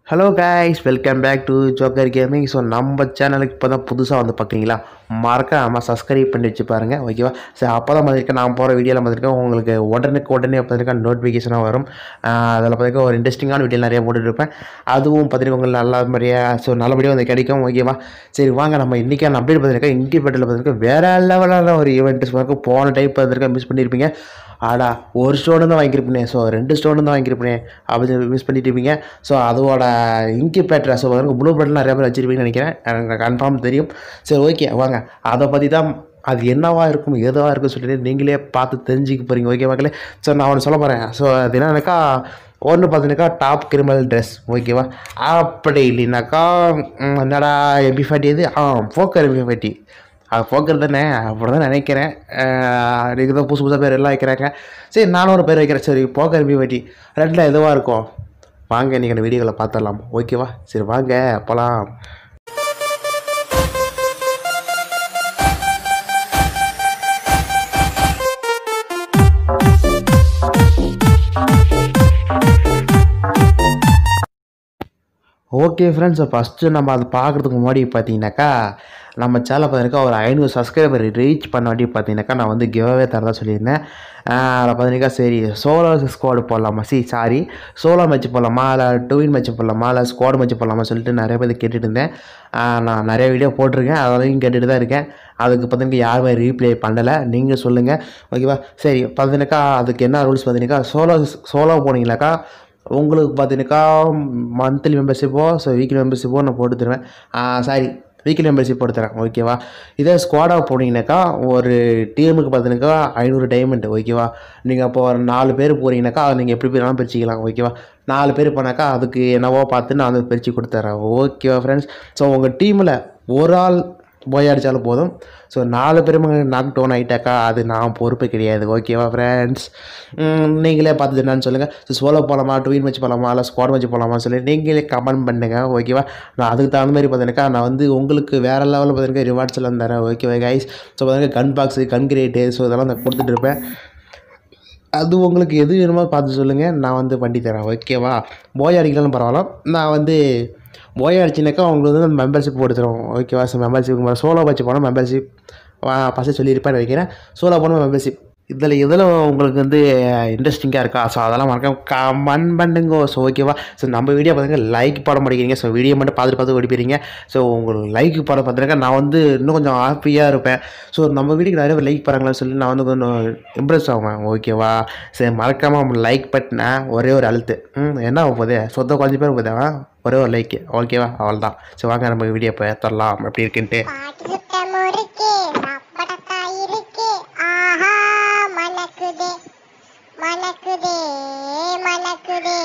hello guys welcome back to joker gaming so நம்ம சேனலுக்கு இப்போ தான் புதுசாக வந்து பார்க்குறீங்களா மறக்காம சப்ஸ்கிரைப் பண்ணி வச்சு பாருங்கள் ஓகேவா சரி அப்போ தான் பார்த்துருக்கேன் நான் போகிற வீடியோவில் பார்த்துருக்கேன் உங்களுக்கு உடனுக்கு உடனே பார்த்துருக்கேன் நோட்டிஃபிகேஷனாக வரும் ஆஹ் அதில் பார்த்துருக்க ஒரு இன்ட்ரெஸ்டிங்கான வீடியோ நிறைய போட்டுட்டு இருப்பேன் அதுவும் பார்த்துட்டு உங்களுக்கு நல்ல மாதிரியாக ஸோ நல்லபடியாக வந்து கிடைக்கும் ஓகேவா சரி வாங்க நம்ம இன்றைக்கான அப்டேட் பார்த்துருக்கேன் இன்கிபேட்டில் பார்த்துருக்கேன் வேறு லெவலான ஒரு ஈவெண்ட்ஸ் பார்க்க போன டைப் பார்த்துருக்கேன் மிஸ் பண்ணியிருப்பீங்க ஆடா ஒரு ஸ்டோனு தான் வாங்கியிருப்பேனே ஸோ ரெண்டு ஸ்டோனு தான் வாங்கியிருப்பேனே அப்படி மிஸ் பண்ணிட்டு இருப்பீங்க ஸோ அதோட இன்கிபேட்டர் ஸோ பாருங்க ப்ளூ பட்டன் நிறைய பேர் வச்சிருப்பீங்கன்னு நினைக்கிறேன் எனக்கு கன்ஃபார்ம் தெரியும் சரி ஓகே வாங்க அதை பற்றி தான் அது என்னவா இருக்கும் எதுவாக இருக்கும் சொல்லிட்டு நீங்களே பார்த்து தெரிஞ்சுக்க போகிறீங்க ஓகே மக்களே ஸோ நான் ஒன்று சொல்ல போகிறேன் ஸோ அது என்னன்னாக்கா ஒன்று பார்த்தீங்கன்னாக்கா டாப் கிரிமினல் ட்ரெஸ் ஓகேவா அப்படி இல்லைனாக்கா ம், என்னடா எம்பி ஃபார்ட்டி எது ஆ போக்கர் எம்பி ஃபார்ட்டி அது போக்கர் தானே அப்படி தான் நினைக்கிறேன் நீங்கள் தான் புதுசு புதுசாக பேர் எல்லாம் வைக்கிறாங்க சரி நானும் ஒரு பேர் வைக்கிறேன் சரி போக்கர் எம்பி ஃபார்ட்டி ரெண்டில் எதுவாக இருக்கும் வாங்க நீங்கள் அந்த வீடியோவில் பார்த்துடலாம் ஓகேவா சரி வாங்க போகலாம் ஓகே ஃப்ரெண்ட்ஸ் ஃபஸ்ட்டு நம்ம அதை பார்க்குறதுக்கு முன்னாடி பார்த்தீங்கன்னாக்கா நம்ம சேனல் பார்த்தீங்கன்னாக்கா ஒரு ஐநூறு சப்ஸ்கிரைபர் ரீச் பண்ண வாட்டி பார்த்தீங்கன்னாக்கா நான் வந்து கிவ்அவே தரதா சொல்லியிருந்தேன் ஆஹ் அதில் பார்த்தீங்கன்னாக்கா சரி சோலோ ஸ்குவாடு போடலாமா சி சாரி சோலோ மேட்ச் போடலாமா இல்லை டூவின் மேட்ச் போடலாமா இல்லை ஸ்குவாடு மேட்ச் போடலாமா சொல்லிட்டு நிறைய பேர் கேட்டுட்டு இருந்தேன் ஆஹ் நான் நிறைய வீடியோ போட்டிருக்கேன் அதையும் கேட்டுட்டு தான் இருக்கேன் அதுக்கு பார்த்தீங்கன்னா யாருமே ரீப்ளே பண்ணலை நீங்கள் சொல்லுங்கள் ஓகேவா சரி பார்த்தீங்கன்னாக்கா அதுக்கு என்ன ரூல்ஸ் பார்த்தீங்கன்னாக்கா சோலோ சோலோ போனீங்கனாக்கா உங்களுக்கு பார்த்தீங்கன்னாக்கா மந்த்லி மெம்பர்ஷிப்போ ஸோ வீக்லி மெம்பர்ஷிப்போ நான் போட்டு தருவேன் சாரி வீக்லி மெம்பர்ஷிப் போட்டு தரேன் ஓகேவா இதே ஸ்குவாடாக போனீங்கன்னாக்கா ஒரு டீமுக்கு பார்த்தீங்கன்னாக்கா ஐநூறு டைமண்ட் ஓகேவா நீங்கள் இப்போ ஒரு நாலு பேர் போகிறீங்கனாக்கா அதை நீங்கள் எப்படி வேணாலும் பிரிச்சுக்கலாம் ஓகேவா நாலு பேர் போனாக்கா அதுக்கு என்னவோ பார்த்து நான் வந்து பிரித்து கொடுத்துட்றேன் ஓகேவா ஃப்ரெண்ட்ஸ் ஸோ உங்கள் டீமில் ஒரு ஆள் போய் அடித்தாலும் போதும் ஸோ நாலு பேரும் நாக் டவுன் ஆகிட்டாக்கா அது நான் பொறுப்பு கிடையாது ஓகேவா ஃப்ரெண்ட்ஸ் நீங்களே பார்த்துட்டு என்னன்னு சொல்லுங்கள் ஸோ சோலோ போகலாமா ட்வீன் வச்சு போகலாமா இல்லை ஸ்குவாட் வச்சு போகலாமா சொல்லி நீங்களே கமெண்ட் பண்ணுங்கள் ஓகேவா நான் அதுக்கு தகுந்த மாதிரி பார்த்தீங்கன்னாக்கா நான் வந்து உங்களுக்கு வேறு லெவலில் பார்த்தீங்கன்னா ரிவார்ட்ஸ் எல்லாம் தரேன் ஓகேவா கைஸ் ஸோ பார்த்தீங்கன்னா gun box gun crate so இதெல்லாம் நான் கொடுத்துட்டு இருப்பேன் அது உங்களுக்கு எது வேணுமோ பார்த்து சொல்லுங்கள் நான் வந்து பண்ணி தரேன் ஓகேவா போய் அடிக்கலாம்னு பரவாயில்ல நான் வந்து போய் அடிச்சினாக்கா உங்களுக்கு வந்து மெம்பர்ஷிப் போட்டு தருவோம் ஓகேவா ஸோ மெம்பர்ஷிப் சோலோ வச்சு போனால் மெம்பர்ஷிப் ஃபஸ்ட்டு சொல்லியிருப்பேன்னு நினைக்கிறேன் சோலோ போனால் மெம்பர்ஷிப் இதில் எதில் உங்களுக்கு வந்து இன்ட்ரெஸ்டிங்காக இருக்கா ஸோ அதெல்லாம் மறக்காம கமெண்ட் பண்ணுங்க ஸோ ஓகேவா ஸோ நம்ம வீடியோ பார்த்தீங்கன்னா லைக் போட மாட்டேங்கிறீங்க ஸோ வீடியோ மட்டும் பார்த்துட்டு பார்த்து ஓடிப்பீங்க ஸோ உங்களுக்கு லைக் போட பார்த்துருக்கா நான் வந்து இன்னும் கொஞ்சம் ஹாப்பியாக இருப்பேன் ஸோ நம்ம வீடியோக்கு நிறைய பேர் லைக் போகிறாங்களான்னு சொல்லி நான் வந்து கொஞ்சம் இம்ப்ரெஸ் ஆகுவேன் ஓகேவா சரி மறக்காமல் லைக் பட்டினேன் ஒரே ஒரு அழுத்து ம் என்ன ஆக போகுது சொத்த கொஞ்சம் பேர் போகுது ஒரே ஒரு லைக்கு ஓகேவா அவள் தான் ஸோ வாங்க நம்ம வீடியோ போய் தரலாம் எப்படி இருக்குன்ட்டு பாட்டு சுத்தம் இருக்கு சாப்பிடத்தா இருக்கு ஆஹா மணக்குதே மணக்குதே மணக்குதே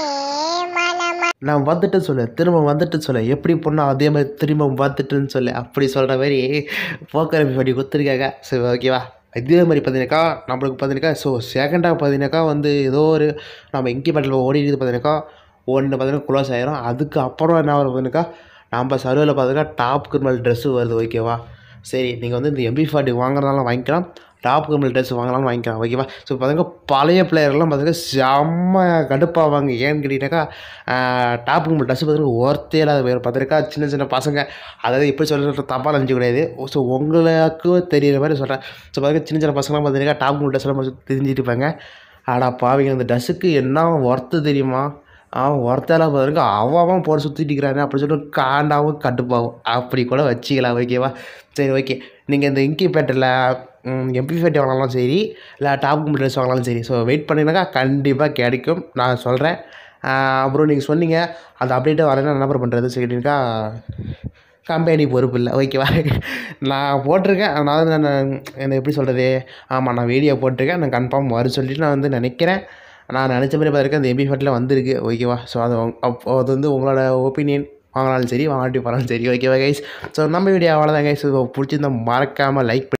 மணம நான் வந்துட்டு சொல்ல திரும்ப வந்துட்டு சொல்ல எப்படி பொண்ணா அதே மாதிரி திரும்ப வந்துட்டுன்னு சொல்ல அப்படி சொல்கிற மாதிரி போக்கரம்பி பண்ணி கொடுத்துருக்காங்க சரி ஓகேவா இதே மாதிரி பார்த்தீங்கன்னாக்கா நம்மளுக்கு பார்த்தீங்கன்னாக்கா ஸோ செகண்டாக பார்த்தீங்கன்னாக்கா வந்து ஏதோ ஒரு நம்ம இன்கிபேட்டில் ஓடிட்டு பார்த்தீங்கன்னாக்கா ஒன்று பார்த்தீங்கன்னா க்ளோஸ் ஆயிரும் அதுக்கு அப்புறம் என்ன வரும் பார்த்தீங்கன்னாக்கா நம்ம சர்வேல பார்த்தீங்கன்னா டாப் கிரிமல் ட்ரெஸ்ஸு வருது ஓகேவா சரி நீங்கள் வந்து இந்த எம்பி ஃபார்ட்டி வாங்குறதாலும் வாங்கிக்கலாம் டாப் கிரிமல் ட்ரெஸ் வாங்கலாம்னு வாங்கிக்கலாம் ஓகேவா ஸோ பார்த்தீங்கன்னா பழைய பிளேயர்லாம் பார்த்தீங்கன்னா செம்ம கடுப்பாவாங்க ஏன்னு கேட்டிங்கனாக்கா டாப் கிரிமல் ட்ரெஸ் பார்த்தீங்கன்னா ஒர்த்தே இல்லாத பேர் பார்த்துருக்கா சின்ன சின்ன பசங்க அதாவது எப்படி சொல்கிறது தப்பாக நினச்சி கிடையாது ஸோ உங்களுக்கு தெரியிற மாதிரி சொல்கிறேன் ஸோ பார்த்தீங்கன்னா சின்ன சின்ன பசங்களாம் பார்த்தீங்கன்னா டாப் கிரிமல் ட்ரெஸ்லாம் தெரிஞ்சுட்டு இருப்பாங்க ஆடா பாவிங்க அந்த ட்ரெஸ்ஸுக்கு என்ன ஒர்த்து தெரியுமா அவன் ஒருத்தெல்லாம் பார்த்துருக்க அவன் அவன் போட சுற்றிட்டு இருக்கிறானே அப்படி சொல்லிட்டு காண்டாவும் கட்டுப்பாவும் அப்படி கூட வச்சிக்கலாம் ஓகேவா சரி ஓகே நீங்கள் இந்த இன்கிபேட்டரில் எம்பி ஃபேட்டி வாங்கினாலும் சரி இல்லை டாப் கம்ப்யூட்டர்ஸ் வாங்கினாலும் சரி ஸோ வெயிட் பண்ணிங்கனாக்கா கண்டிப்பாக கிடைக்கும் நான் சொல்கிறேன் அப்புறம் நீங்கள் சொன்னீங்க அந்த அப்டேட்டை வரேன்னா என்ன அப்புறம் பண்ணுறது சரிக்கா கம்பெனி பொறுப்பு இல்லை ஓகேவா நான் போட்டிருக்கேன் நான் வந்து நான் என்ன எப்படி சொல்கிறது ஆமாம் நான் வீடியோ போட்டிருக்கேன் நான் கன்ஃபார்ம் வரும் சொல்லிட்டு நான் வந்து நினைக்கிறேன் நான் நினச்ச மாதிரி பார்த்துருக்கேன் அந்த எம்பி ஃபட்டில் வந்திருக்கு ஓகேவா ஸோ அது உங்க- அப்போ அது வந்து உங்களோட ஒப்பீனியன் வாங்கினாலும் சரி வாங்காட்டி போனாலும் சரி ஓகேவா கைஸ் ஸோ நம்ம வீடியோ அவ்வளோதான் கைஸ் பிடிச்சிருந்தா மறக்காமல் லைக்